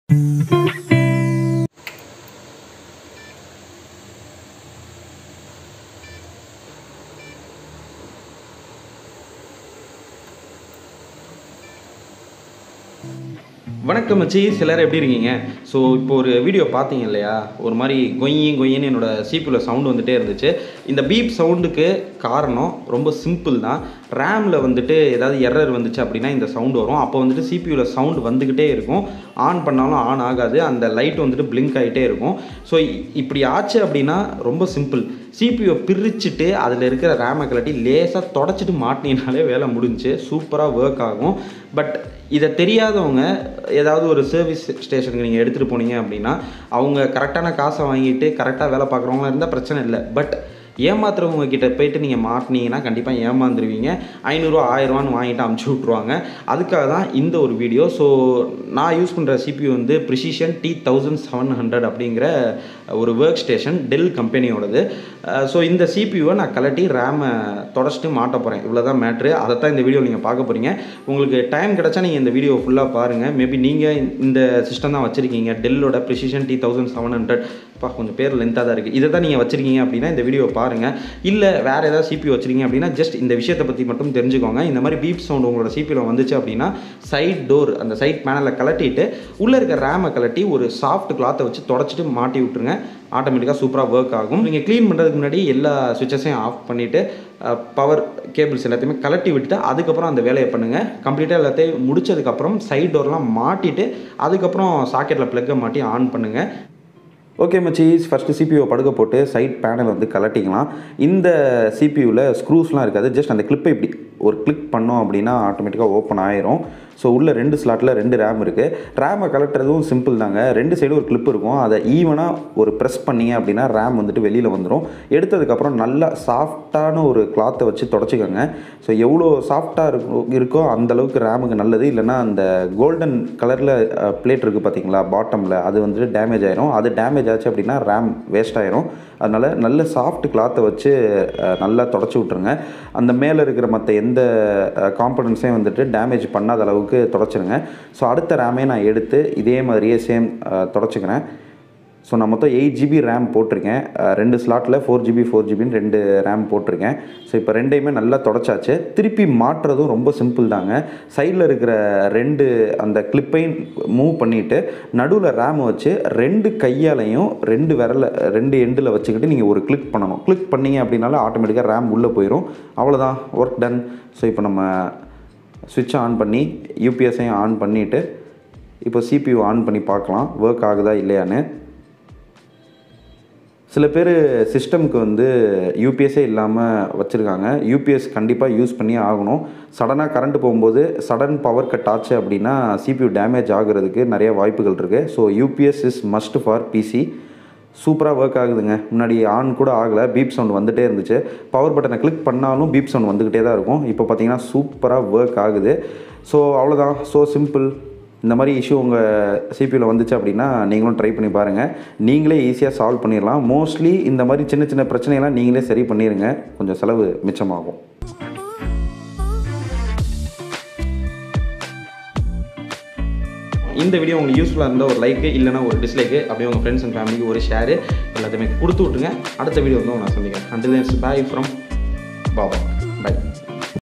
வணக்கம் மச்சி சிலர் எப்படி இருக்கீங்க ஸோ இப்போ ஒரு வீடியோ பார்த்தீங்க இல்லையா ஒரு மாதிரி கொய்யும் கொய்யின்னு என்னோட சிபியூவில் சவுண்டு வந்துட்டே இருந்துச்சு இந்த பீப் சவுண்டுக்கு காரணம் ரொம்ப சிம்பிள் தான் ரேமில் வந்துட்டு ஏதாவது எரர் வந்துச்சு அப்படின்னா இந்த சவுண்டு வரும் அப்போ வந்துட்டு சிபியூவில் சவுண்டு வந்துக்கிட்டே இருக்கும் ஆன் பண்ணாலும் ஆன் ஆகாது அந்த லைட் வந்துட்டு பிளிங்க் ஆகிட்டே இருக்கும் ஸோ இப்படி ஆச்சு அப்படின்னா ரொம்ப சிம்பிள் சிபியூவை பிரிச்சுட்டு அதில் இருக்கிற ரேமை கலட்டி லேசாக தொடச்சிட்டு மாட்டினாலே வேலை முடிஞ்சுச்சு சூப்பராக ஒர்க் ஆகும் பட் இதை தெரியாதவங்க ஏதாவது ஒரு சர்வீஸ் ஸ்டேஷனுக்கு நீங்கள் எடுத்துகிட்டு போனீங்க அப்படின்னா அவங்க கரெக்டான காசை வாங்கிட்டு கரெக்டாக வேலை பார்க்குறவங்களா இருந்தால் பிரச்சனை இல்லை பட் ஏமாத்துறவங்க கிட்ட போயிட்டு நீங்கள் மாட்டினீங்கன்னா கண்டிப்பாக ஏமாந்துருவீங்க ஐநூறுரூவா ஆயிரரூவான்னு வாங்கிட்டு அமுச்சு விட்ருவாங்க அதுக்காக தான் இந்த ஒரு வீடியோ ஸோ நான் யூஸ் பண்ணுற சிபியூ வந்து precision T thousand seven hundred அப்படிங்கிற ஒரு ஒர்க் ஸ்டேஷன் டெல் கம்பெனியோடது ஸோ இந்த சிபியூவை நான் கலட்டி ரேமை தொடச்சிட்டு மாட்ட போகிறேன் இவ்வளோ தான் மேட்ரு அதை தான் இந்த வீடியோ நீங்கள் பார்க்க போகிறீங்க உங்களுக்கு டைம் கிடச்சா நீங்கள் இந்த வீடியோ ஃபுல்லாக பாருங்கள் மேபி நீங்கள் இந்த சிஸ்டம் தான் வச்சுருக்கீங்க டெல்லோட precision T thousand seven hundred பா கொஞ்சம் பேர் லென்த்தாக தான் இருக்குது இதை தான் நீங்கள் வச்சுருக்கீங்க அப்படின்னா இந்த வீடியோ பாருங்கள் இல்லை வேறு ஏதாவது சிபி வச்சுருக்கீங்க அப்படின்னா ஜஸ்ட் இந்த விஷயத்தை பற்றி மட்டும் தெரிஞ்சுக்கோங்க இந்த மாதிரி பீப் சவுண்ட் உங்களோட சிபியில் வந்துச்சு அப்படின்னா சைட் டோர் அந்த சைட் பேனலில் கலட்டிட்டு உள்ளே இருக்க ரேமை கலட்டி ஒரு சாஃப்ட் கிளாத்தை வச்சு தொடச்சிட்டு மாட்டி விட்டுருங்க ஆட்டோமேட்டிக்காக சூப்பராக ஒர்க் ஆகும் நீங்கள் க்ளீன் பண்ணுறதுக்கு முன்னாடி எல்லா சுவிச்சஸையும் ஆஃப் பண்ணிவிட்டு பவர் கேபிள்ஸ் எல்லாத்தையுமே கலட்டி விட்டுட்டு அதுக்கப்புறம் அந்த வேலையை பண்ணுங்கள் கம்ப்ளீட்டாக எல்லாத்தையும் முடிச்சதுக்கப்புறம் சைட் டோர்லாம் மாட்டிட்டு அதுக்கப்புறம் சாக்கெட்டில் ப்ளக்கை மாட்டி ஆன் பண்ணுங்கள் ஓகே மச்சி ஃபஸ்ட்டு சிபியூவை படுக்க போட்டு சைட் பேனல் வந்து கலட்டிக்கலாம் இந்த சிபியூவில் ஸ்க்ரூஸ்லாம் இருக்காது ஜஸ்ட் அந்த கிளிப்பை இப்படி ஒரு கிளிக் பண்ணோம் அப்படின்னா ஆட்டோமேட்டிக்காக ஓப்பன் ஆயிரும் ஸோ உள்ள ரெண்டு ஸ்லாட்டில் ரெண்டு ரேம் இருக்குது ரேமை கலட்டுறதும் சிம்பிள் தாங்க ரெண்டு சைடும் ஒரு கிளிப் இருக்கும் அதை ஈவனாக ஒரு ப்ரெஸ் பண்ணீங்க அப்படின்னா ரேம் வந்துட்டு வெளியில் வந்துடும் எடுத்ததுக்கப்புறம் நல்லா சாஃப்டான ஒரு கிளாத்தை வச்சு தொடச்சிக்கோங்க ஸோ எவ்வளோ சாஃப்டாக இருக்கோ இருக்கோ அந்தளவுக்கு ரேமுக்கு நல்லது இல்லைனா அந்த கோல்டன் கலரில் பிளேட் இருக்குது பார்த்தீங்களா பாட்டமில் அது வந்துட்டு டேமேஜ் ஆயிரும் அது டேமேஜ் ஆச்சு அப்படின்னா ரேம் வேஸ்ட் ஆயிரும் அதனால் நல்ல சாஃப்ட் கிளாத்தை வச்சு நல்லா தொடச்சி விட்ருங்க அந்த மேலே இருக்கிற மற்ற எந்த காம்பனன்ஸையும் வந்துட்டு டேமேஜ் பண்ணாத அளவுக்கு தொடச்சிருங்க ஸோ அடுத்த ரேமே நான் எடுத்து இதே மாதிரியே சேம் தொடச்சிக்கிறேன் ஸோ நான் மொத்தம் எயிட் ஜிபி ரேம் போட்டிருக்கேன் ரெண்டு ஸ்லாட்டில் ஃபோர் ஜிபி ஃபோர் ஜிபின்னு ரெண்டு ரேம் போட்டிருக்கேன் ஸோ இப்போ ரெண்டையுமே நல்லா தொடச்சாச்சு திருப்பி மாட்டுறதும் ரொம்ப சிம்பிள் தாங்க சைடில் இருக்கிற ரெண்டு அந்த கிளிப்பையும் மூவ் பண்ணிவிட்டு நடுவில் ரேம் வச்சு ரெண்டு கையாலையும் ரெண்டு விரல ரெண்டு எண்டில் வச்சுக்கிட்டு நீங்கள் ஒரு கிளிக் பண்ணணும் கிளிக் பண்ணிங்க அப்படின்னால ஆட்டோமேட்டிக்காக ரேம் உள்ளே போயிடும் அவ்வளோதான் ஒர்க் டன் ஸோ இப்போ நம்ம சுவிட்சை ஆன் பண்ணி யூபிஎஸ்ஸையும் ஆன் பண்ணிவிட்டு இப்போ சிபியூ ஆன் பண்ணி பார்க்கலாம் ஒர்க் ஆகுதா இல்லையான்னு சில பேர் சிஸ்டம்க்கு வந்து யூபிஎஸ்ஸே இல்லாமல் வச்சுருக்காங்க யூபிஎஸ் கண்டிப்பாக யூஸ் பண்ணியே ஆகணும் சடனாக கரண்ட் போகும்போது சடன் பவர் கட் ஆச்சு அப்படின்னா சிபியூ டேமேஜ் ஆகுறதுக்கு நிறைய வாய்ப்புகள் இருக்குது so UPS is must for PC சூப்பராக ஒர்க் ஆகுதுங்க முன்னாடி ஆன் கூட ஆகலை பீப் சவுண்ட் வந்துகிட்டே இருந்துச்சு பவர் பட்டனை கிளிக் பண்ணாலும் பீப் சவுண்ட் வந்துக்கிட்டே தான் இருக்கும் இப்போ பார்த்தீங்கன்னா சூப்பராக ஒர்க் ஆகுது ஸோ அவ்வளோதான் ஸோ சிம்பிள் இந்த மாதிரி இஷ்யூ உங்கள் சிபியூவில் வந்துச்சு அப்படின்னா நீங்களும் ட்ரை பண்ணி பாருங்கள் நீங்களே ஈஸியாக சால்வ் பண்ணிடலாம் மோஸ்ட்லி இந்த மாதிரி சின்ன சின்ன பிரச்சனையெல்லாம் நீங்களே சரி பண்ணிடுங்க கொஞ்சம் செலவு மிச்சமாகும் இந்த வீடியோ உங்களுக்கு யூஸ்ஃபுல்லாக இருந்தால் ஒரு லைக்கு இல்லைனா ஒரு டிஸ்லைக்கு அப்படியே உங்கள் ஃப்ரெண்ட்ஸ் அண்ட் ஃபேமிலிக்கு ஒரு ஷேரு எல்லாத்தையுமே கொடுத்து விட்டுருங்க அடுத்த வீடியோ வந்து நான் சந்திக்கிறேன் அண்ட் பாய் ஃப்ரம் பாபா